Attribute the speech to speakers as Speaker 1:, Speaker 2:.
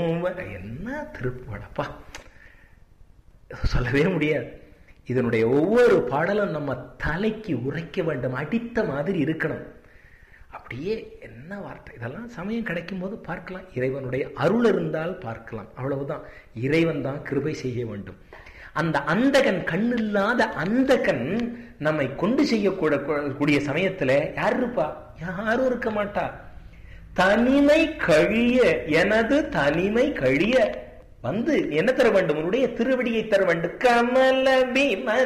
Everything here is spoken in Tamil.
Speaker 1: என்ன திருப்புவடப்பா சொல்லவே முடியாது இதனுடைய ஒவ்வொரு பாடலும் நம்ம தலைக்கு உரைக்க வேண்டும் அடித்த மாதிரி இருக்கணும் அப்படியே என்ன வார்த்தை இதெல்லாம் சமயம் கிடைக்கும் போது பார்க்கலாம் இறைவனுடைய அருள் இருந்தால் பார்க்கலாம் அவ்வளவுதான் இறைவன் தான் கிருபை செய்ய வேண்டும் அந்த அந்தகன் கண்ணில்லாத அந்தகன் நம்மை கொண்டு செய்யக்கூட கூடிய சமயத்துல யார் இருப்பா யாரும் இருக்க மாட்டா தனிமை கழிய எனது தனிமை கழிய வந்து என்ன தர வேண்டும் உன்னுடைய திருவடியை தர வேண்டும் கமல பீம